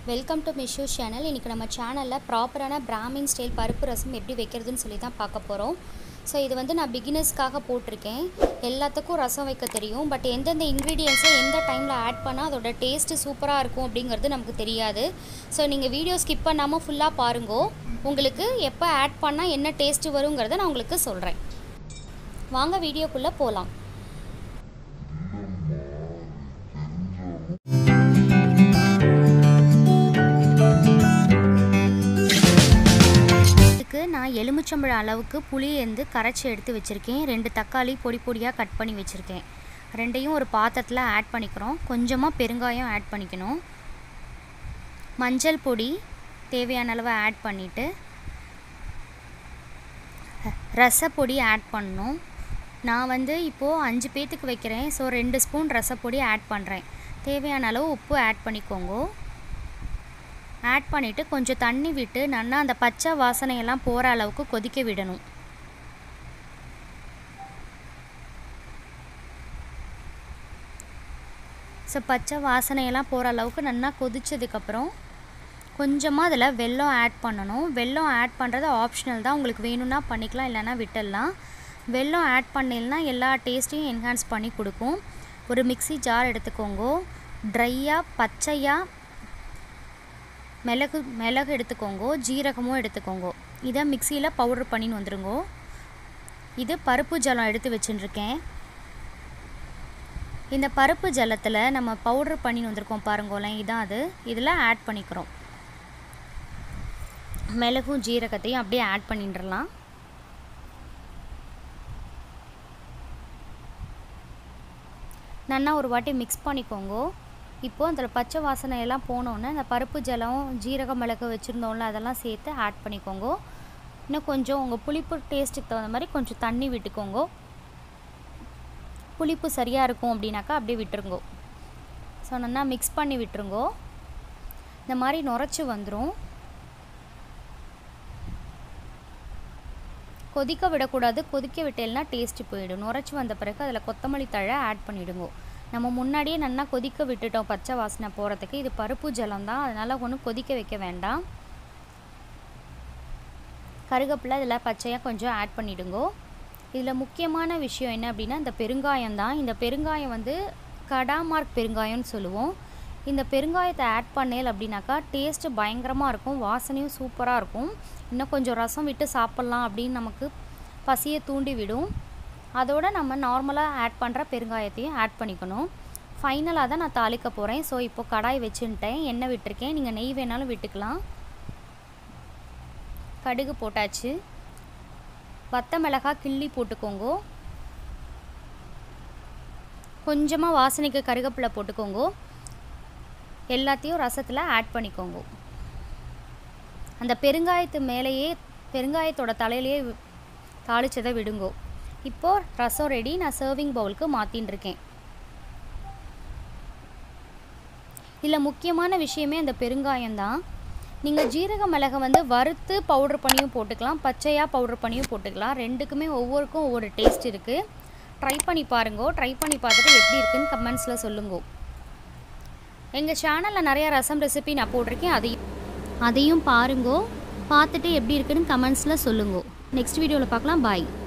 welcome to மிஷூ channel இன்றைக்கி நம்ம சேனலில் ப்ராப்பரான பிராமின் ஸ்டைல் பருப்பு ரசம் எப்படி வைக்கிறதுன்னு சொல்லி தான் பார்க்க போகிறோம் ஸோ இது வந்து நான் பிகினர்ஸ்க்காக போட்டிருக்கேன் எல்லாத்துக்கும் ரசம் வைக்க தெரியும் பட் எந்தெந்த இன்க்ரீடியன்ஸை எந்த டைமில் ஆட் பண்ணால் அதோட டேஸ்ட்டு சூப்பராக இருக்கும் அப்படிங்கிறது நமக்கு தெரியாது ஸோ நீங்கள் வீடியோ ஸ்கிப் பண்ணாமல் ஃபுல்லாக பாருங்கோ உங்களுக்கு எப்போ ஆட் பண்ணால் என்ன டேஸ்ட்டு வருங்கிறத நான் உங்களுக்கு சொல்கிறேன் வாங்க வீடியோக்குள்ளே போகலாம் இதுக்கு நான் எலுமிச்சம்பழம் அளவுக்கு புளி வந்து கரைச்சி எடுத்து வச்சுருக்கேன் ரெண்டு தக்காளி பொடி பொடியாக கட் பண்ணி வச்சுருக்கேன் ரெண்டையும் ஒரு பாத்திரத்தில் ஆட் பண்ணிக்கிறோம் கொஞ்சமாக பெருங்காயம் ஆட் பண்ணிக்கணும் மஞ்சள் பொடி தேவையான அளவு ஆட் பண்ணிவிட்டு ரசப்பொடி ஆட் பண்ணணும் நான் வந்து இப்போது அஞ்சு பேத்துக்கு வைக்கிறேன் ஸோ ரெண்டு ஸ்பூன் ரசப்பொடி ஆட் பண்ணுறேன் தேவையான அளவு உப்பு ஆட் பண்ணிக்கோங்க ஆட் பண்ணிவிட்டு கொஞ்சம் தண்ணி விட்டு நல்லா அந்த பச்சை வாசனையெல்லாம் போகிற அளவுக்கு கொதிக்க விடணும் ஸோ பச்சை வாசனையெல்லாம் போகிற அளவுக்கு நல்லா கொதிச்சதுக்கப்புறம் கொஞ்சமாக அதில் வெல்லம் ஆட் பண்ணணும் வெல்லம் ஆட் பண்ணுறது ஆப்ஷனல் தான் உங்களுக்கு வேணும்னா பண்ணிக்கலாம் இல்லைன்னா விட்டுடலாம் வெல்லம் ஆட் பண்ணிடலாம் எல்லா டேஸ்ட்டையும் என்ஹான்ஸ் பண்ணி கொடுக்கும் ஒரு மிக்சி ஜார் எடுத்துக்கோங்க ட்ரையாக பச்சையாக மிளகு மிளகு எடுத்துக்கோங்க ஜீரகமும் எடுத்துக்கோங்க இதை மிக்சியில் பவுட்ரு பண்ணின்னு வந்துருங்க இது பருப்பு ஜலம் எடுத்து வச்சுட்டுருக்கேன் இந்த பருப்பு ஜலத்தில் நம்ம பவுட்ரு பண்ணின்னு வந்திருக்கோம் பாருங்களேன் இதான் அது இதில் ஆட் பண்ணிக்கிறோம் மிளகும் ஜீரகத்தையும் அப்படியே ஆட் பண்ணிட்டுலாம் நல்லா ஒரு வாட்டி மிக்ஸ் பண்ணிக்கோங்க இப்போது அதில் பச்சை வாசனை எல்லாம் போனோன்னே அந்த பருப்பு ஜலம் ஜீரக மிளகு வச்சுருந்தோம்ல அதெல்லாம் சேர்த்து ஆட் பண்ணிக்கோங்க இன்னும் கொஞ்சம் உங்கள் புளிப்பு டேஸ்ட்டுக்கு தகுந்த மாதிரி கொஞ்சம் தண்ணி விட்டுக்கோங்க புளிப்பு சரியாக இருக்கும் அப்படின்னாக்கா அப்படியே விட்டுருங்கோ ஸோ நல்லா மிக்ஸ் பண்ணி விட்டுருங்கோ இந்த மாதிரி நுரைச்சி வந்துடும் கொதிக்க விடக்கூடாது கொதிக்க விட்டேல்னா டேஸ்ட்டு போயிடும் நுரைச்சி வந்த பிறகு அதில் கொத்தமல்லி தழை ஆட் பண்ணிவிடுங்க நம்ம முன்னாடியே நல்லா கொதிக்க விட்டுட்டோம் பச்சை வாசனை போகிறதுக்கு இது பருப்பு ஜலம் தான் அதனால் ஒன்றும் கொதிக்க வைக்க வேண்டாம் கருகப்பில் இதில் பச்சையாக கொஞ்சம் ஆட் பண்ணிவிடுங்கோ இதில் முக்கியமான விஷயம் என்ன அப்படின்னா இந்த பெருங்காயம் தான் இந்த பெருங்காயம் வந்து கடாமார்க் பெருங்காயம்னு சொல்லுவோம் இந்த பெருங்காயத்தை ஆட் பண்ணேல் அப்படின்னாக்கா டேஸ்ட்டு பயங்கரமாக இருக்கும் வாசனையும் சூப்பராக இருக்கும் இன்னும் கொஞ்சம் ரசம் விட்டு சாப்பிட்லாம் அப்படின்னு நமக்கு பசியை தூண்டி விடும் அதோடு நம்ம நார்மலாக ஆட் பண்ணுற பெருங்காயத்தையும் ஆட் பண்ணிக்கணும் ஃபைனலாக தான் நான் தாளிக்க போகிறேன் ஸோ இப்போ கடாய் வச்சுன்ட்டேன் எண்ணெய் விட்டுருக்கேன் நீங்கள் நெய் வேணாலும் விட்டுக்கலாம் கடுகு போட்டாச்சு வத்த மிளகாய் கிள்ளி போட்டுக்கோங்க கொஞ்சமாக வாசனைக்கு கருகப்பிலை போட்டுக்கோங்க எல்லாத்தையும் ரசத்தில் ஆட் பண்ணிக்கோங்க அந்த பெருங்காயத்து மேலேயே பெருங்காயத்தோட தலையிலேயே தாளிச்சதை விடுங்கோ இப்போது ரசம் ரெடி நான் சர்விங் பவுலுக்கு மாற்றின்னு இருக்கேன் இதில் முக்கியமான விஷயமே அந்த பெருங்காயம் தான் நீங்கள் ஜீரக மிளகை வந்து வறுத்து பவுட்ரு பண்ணியும் போட்டுக்கலாம் பச்சையாக பவுட்ரு பண்ணியும் போட்டுக்கலாம் ரெண்டுக்குமே ஒவ்வொருக்கும் ஒவ்வொரு டேஸ்ட் இருக்குது ட்ரை பண்ணி பாருங்கோ ட்ரை பண்ணி பார்த்துட்டு எப்படி இருக்குன்னு கமெண்ட்ஸில் சொல்லுங்கோ எங்கள் சேனலில் நிறையா ரசம் ரெசிபி நான் போட்டிருக்கேன் அதையும் அதையும் பாருங்கோ பார்த்துட்டு எப்படி இருக்குன்னு கமெண்ட்ஸில் சொல்லுங்கோ நெக்ஸ்ட் வீடியோவில் பார்க்கலாம் பாய்